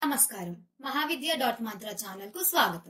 నమస్కారం మహావిద్య డాట్ మంత్ర ఛానల్ కు స్వాగతం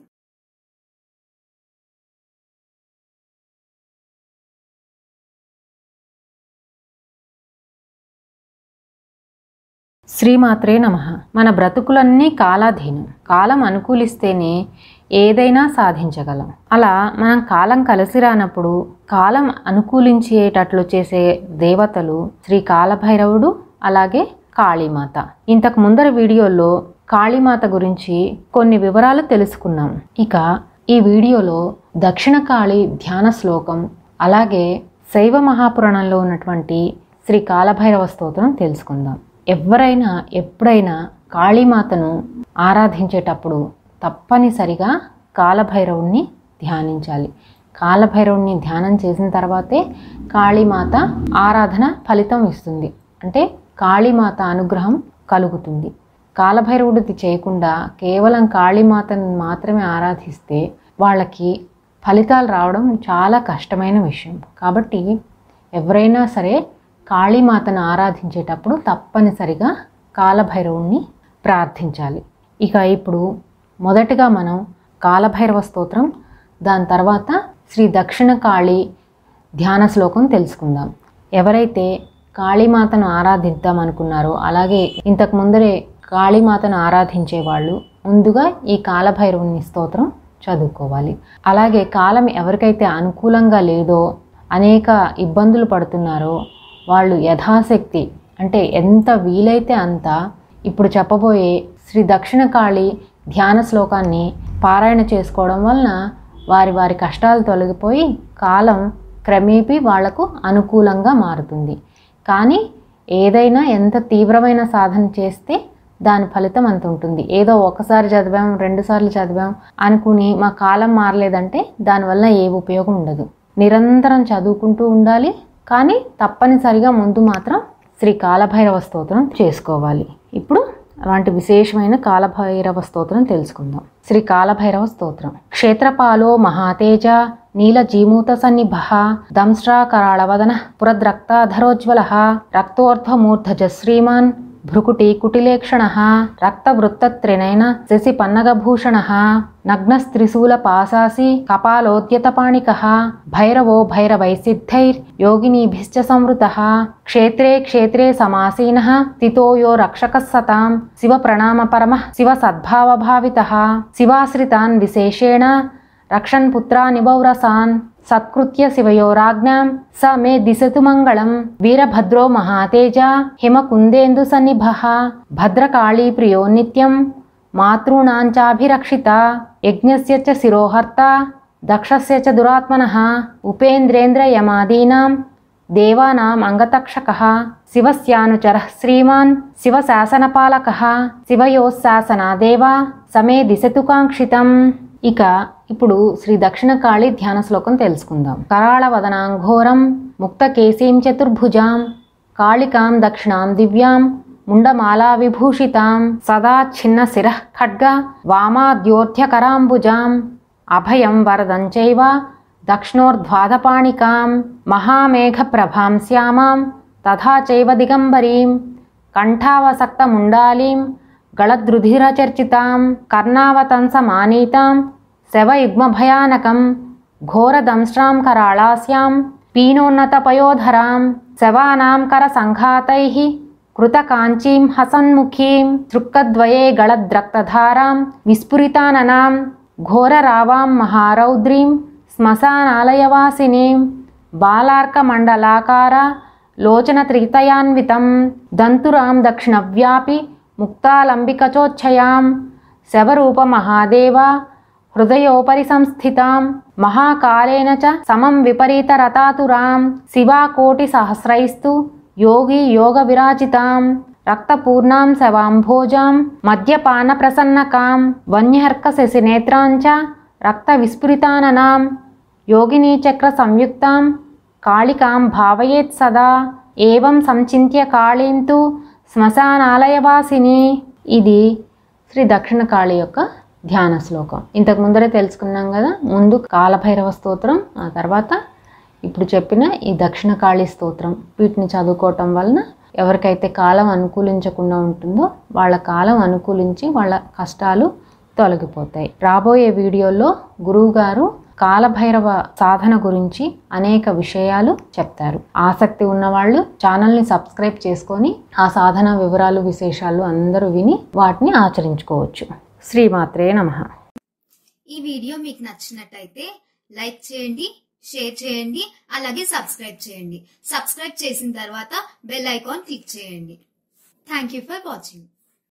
శ్రీమాత్రే నమ మన బ్రతుకులన్నీ కాలాధీనం కాలం అనుకూలిస్తేనే ఏదైనా సాధించగలం అలా మనం కాలం కలిసి రానప్పుడు కాలం అనుకూలించేటట్లు చేసే దేవతలు శ్రీ కాలభైరవుడు అలాగే కాళీమాత ఇంతకు ముందర వీడియోలో కాళీమాత గురించి కొన్ని వివరాలు తెలుసుకున్నాం ఇక ఈ వీడియోలో దక్షిణ కాళీ ధ్యాన శ్లోకం అలాగే శైవ మహాపురాణంలో ఉన్నటువంటి శ్రీ కాలభైరవ స్తోత్రం తెలుసుకుందాం ఎవరైనా ఎప్పుడైనా కాళీమాతను ఆరాధించేటప్పుడు తప్పనిసరిగా కాలభైరవుణ్ణి ధ్యానించాలి కాలభైరవుణ్ణి ధ్యానం చేసిన తర్వాతే కాళీమాత ఆరాధన ఫలితం ఇస్తుంది అంటే కాళీమాత అనుగ్రహం కలుగుతుంది కాలభైరవుడిది చేయకుండా కేవలం కాళీమాతను మాత్రమే ఆరాధిస్తే వాళ్ళకి ఫలితాలు రావడం చాలా కష్టమైన విషయం కాబట్టి ఎవరైనా సరే కాళీమాతను ఆరాధించేటప్పుడు తప్పనిసరిగా కాలభైరవుణ్ణి ప్రార్థించాలి ఇక ఇప్పుడు మొదటగా మనం కాలభైరవ స్తోత్రం దాని తర్వాత శ్రీ దక్షిణ కాళీ ధ్యాన శ్లోకం తెలుసుకుందాం ఎవరైతే కాళీమాతను ఆరాధిద్దాం అనుకున్నారో అలాగే ఇంతకు ముందరే కాళీమాతను ఆరాధించే వాళ్ళు ముందుగా ఈ కాలభైరవుని స్తోత్రం చదువుకోవాలి అలాగే కాలం ఎవరికైతే అనుకూలంగా లేదో అనేక ఇబ్బందులు పడుతున్నారో వాళ్ళు యథాశక్తి అంటే ఎంత వీలైతే అంత ఇప్పుడు చెప్పబోయే శ్రీ దక్షిణ కాళి ధ్యాన శ్లోకాన్ని పారాయణ చేసుకోవడం వలన వారి వారి కష్టాలు తొలగిపోయి కాలం క్రమేపీ వాళ్లకు అనుకూలంగా మారుతుంది కానీ ఏదైనా ఎంత తీవ్రమైన సాధన చేస్తే దాని ఫలితం అంత ఉంటుంది ఏదో ఒకసారి చదివాం రెండు సార్లు చదివాం అనుకుని మా కాలం మారలేదంటే దానివల్ల ఏ ఉపయోగం ఉండదు నిరంతరం చదువుకుంటూ ఉండాలి కానీ తప్పనిసరిగా ముందు మాత్రం శ్రీ కాలభైరవ స్తోత్రం చేసుకోవాలి ఇప్పుడు అలాంటి విశేషమైన కాలభైరవ స్తోత్రం తెలుసుకుందాం శ్రీ కాలభైరవ స్తోత్రం క్షేత్రపాలో మహాతేజ నీల జీమూత సన్నిభ దంశ్రా కరాళవదన పురద్రక్తాధరోజ్వల రక్తోర్ధ్వమూర్ధజ శ్రీమాన్ భ్రుకుటి కుటిలేక్షణ రక్తవృత్తత్రినయన శశి పన్నగభూషణ నగ్నస్త్రిశూల పాశాసి కపాలోద్యతపాణిక భైరవో భైరవైసిద్ధైర్ యోగినీభిశ్చ సంవృత క్షేత్రే క్షేత్రే సమాసీన స్థితో యో రక్షక సతాం శివ ప్రణామ పరమ శివ సద్భావభావిత శివాశ్రితాన్ విశేషేణ రక్షన్ పుత్రానివౌరసాన్ సత్కృత్య శివయోరాజ్ఞాం స మే దిశతు మంగళం వీరభద్రో మహాతేజ హిమకుందేందు సన్నిభ భద్రకాళీ ప్రియో నిత్యం మాతॄణాంచాభిరక్షిత యజ్ఞస్య చ శిరోహర్త దక్షస్య చ దురాత్మనః ఉపేంద్రేంద్ర యమాదీనాం దేవానాం అంగతక్షకः శివస్యానుచరः శ్రీమాన్ శివశాసనపాలకः శివయోశాసనాదేవా సమే దిశతు కాంక్షితం ఇక ఇప్పుడు శ్రీ దక్షిణ కాళి ధ్యాన శ్లోకం తెలుసుకుందాం కరాళ వదనాంఘోరం ముక్తకేశీం చతుర్భుజాం కాళికాం దక్షిణాం దివ్యాం ముండమాలా విభూషితాం సదా ఛిన్న శిరః ఖడ్గ వామాద్యోర్థ్యకరాంబుజాం అభయం వరదం చైవ దక్షిణోర్ధ్వాదపాణికాం మహామేఘప్రభాం శ్యామాం తథా చైవ దిగంబరీం కంఠావసక్తముండాలీం గళద్రుధిరచర్చితాం కర్ణావతంసమానీతాం శవయుగ్మభయానకం ఘోరదంశ్రాం కరాళాస్యాం పీనోన్నతపయోధరాం శవానాం కరసంఘాతైః కృతకాంచీం హసన్ముఖీం తృక్కద్వయే గళద్రక్తధారాం విస్ఫురితాననాం ఘోరరావాం మహారౌద్రీం శ్మశానాలయవాసినీం బాలార్కమండలాకార లోచనత్రితయాన్వితం దంతురాం దక్షిణవ్యాపి ముక్తాలంబికచోచ్ఛయాం శవరూపమహాదేవ హృదయోపరి సంస్థితాం మహాకాలేన చ సమం విపరీతరతాతురాం శివాకోటిసహస్రైస్తు యోగి యోగ విరాజితాం రక్తపూర్ణాం శవాంభోజాం మద్యపాన ప్రసన్నకాం వన్యహర్క శశినేత్రాంచ రక్త విస్ఫురితాననాం యోగినీ చక్ర సంయుక్తాం కాళికాం భావయేత్ సదా ఏవం సంచింత్య కాళీం తు శ్మశానాలయవాసిని ఇది శ్రీ దక్షిణ కాళి యొక్క ధ్యాన శ్లోకం ఇంతకు ముందరే తెలుసుకున్నాం కదా ముందు కాలభైరవ స్తోత్రం ఆ తర్వాత ఇప్పుడు చెప్పిన ఈ దక్షిణ కాళీ స్తోత్రం వీటిని చదువుకోవటం వలన ఎవరికైతే కాలం అనుకూలించకుండా ఉంటుందో వాళ్ళ కాలం అనుకూలించి వాళ్ళ కష్టాలు తొలగిపోతాయి రాబోయే వీడియోలో గురువుగారు కాలభైరవ సాధన గురించి అనేక విషయాలు చెప్తారు ఆసక్తి ఉన్నవాళ్ళు ఛానల్ని సబ్స్క్రైబ్ చేసుకొని ఆ సాధన వివరాలు విశేషాలు అందరూ విని వాటిని ఆచరించుకోవచ్చు శ్రీమాత్రే నమః ఈ వీడియో మీకు నచ్చినట్టయితే లైక్ చేయండి షేర్ చేయండి అలాగే సబ్స్క్రైబ్ చేయండి సబ్స్క్రైబ్ చేసిన తర్వాత బెల్ ఐకాన్ క్లిక్ చేయండి థ్యాంక్ యూ ఫర్ వాచింగ్